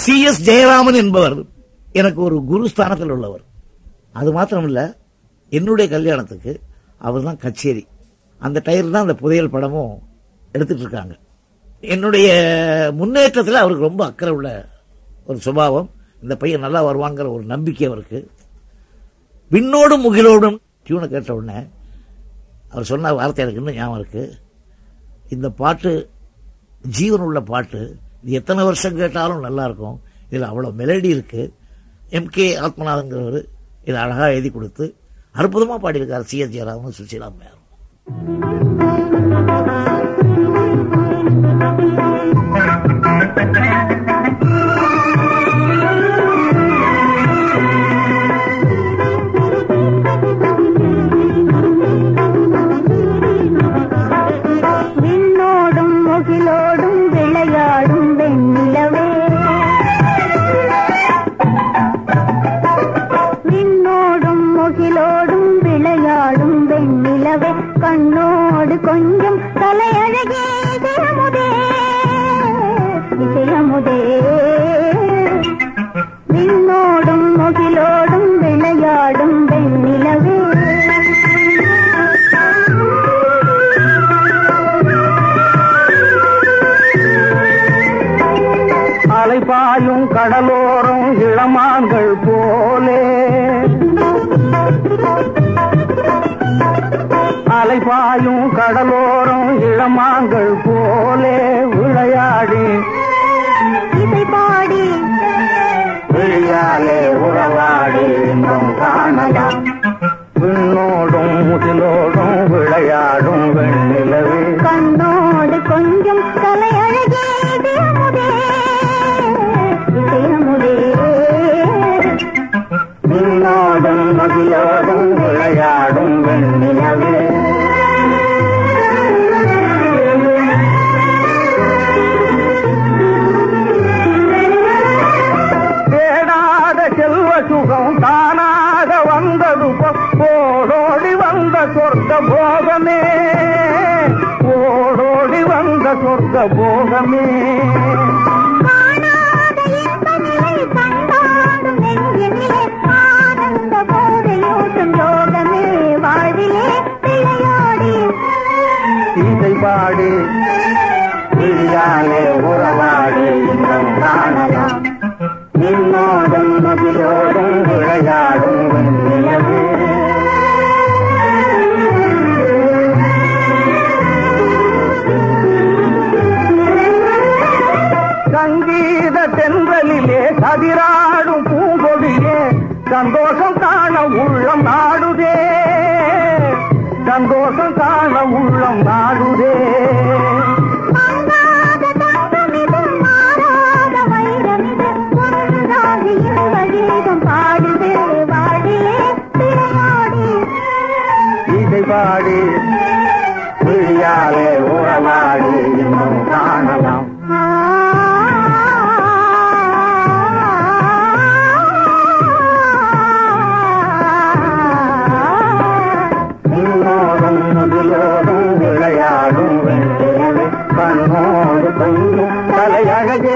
C S Jayaraman என்பவர் எனக்கு ஒரு குருஸ்தானத்தில் உள்ளவர் அது மாத்திரமில்ல என்னுடைய கல்யாணத்துக்கு அவர் தான் கச்சேரி அந்த டயர் தான் அந்த புதையல் படமும் எடுத்துட்டு இருக்காங்க என்னுடைய முன்னேற்றத்தில் அவருக்கு ரொம்ப அக்கறை உள்ள ஒரு சுபாவம் இந்த பையன் நல்லா வருவாங்கிற ஒரு நம்பிக்கை அவருக்கு விண்ணோடும் முகிலோடும் டியூனை கேட்ட உடனே அவர் சொன்ன வார்த்தை எனக்கு இன்னும் ஞாபகம் இருக்கு இந்த பாட்டு ஜீவன் உள்ள பாட்டு இது எத்தனை வருஷம் கேட்டாலும் நல்லா இருக்கும் இதில் அவ்வளோ மெலடி இருக்கு எம் கே ஆத்மநாதங்கிறவர் இதை அழகாக எழுதி கொடுத்து அற்புதமாக பாடியிருக்கார் சி எஸ் ஜெயராமன் சுசீலா அம்மையாரும் விண்ணோடும் முகிலோடும் விளையாடும் வெண்ணிலவே விண்ணோடும் முகிலோடும் விளையாடும் வெண்ணிலவே கண்ணோடு கொஞ்சம் தலையழகே இசையமுதே இசையமுதே விண்ணோடும் முகிலோடும் விளையாடும் வெண்ணிலவே அலைபாயும் கடலோரம் இளமான்கள் போலே அலைபாயும் கடலோரம் இளமான்கள் போலே விளையாடி இசை பாடி விழியாலே உறவாடி இன்பம் காணலாம் விண்ணோடும் முகிலோடும் விளையாடும் வெண்ணிலவே கண்ணோடு கொஞ்சம் கலை அழகே இசையமுதே இசையமுதே விண்ணோடும் மகிழோடும் விளையாடும் வெண்ணிலவே தேடாத செல்வ சுகம் தானாக வந்தது போ- ஓடோடி வந்த சொர்க்க போகமே ஓடோடி வந்த சொர்க்க போகமே காணாத இன்ப நிலை கண்டாடும் நெஞ்சினிலே ஆனந்த போதையூட்டும் யோகமே வாழ்விலே விளையாடி இசை பாடி விழியாலே உறவாடி இன்பம் காணலாம் நின்னோடும் மகிழோடும் விளையாடும் வெண்ணிலவே சங்கீத தென்றலிலே கதிராடும் பூங்கொடியே சந்தோஷம் காண உள்ளம் நாடுதே சந்தோஷம் காண உள்ளம் நாடுதே மங்காத தங்கமிது மாறாத வைரமிது ஒன்றாகி இன்ப கீதம் பாடுது வாழ்விலே விளையாடி இதை பாடி விழியாலே உறவாடி இன்னும் காணலாம் இன்னோடும் முதலோடும் விளையாடும் வெண்ணிலவே கண்ணோடு கொஞ்சம் தலையழகே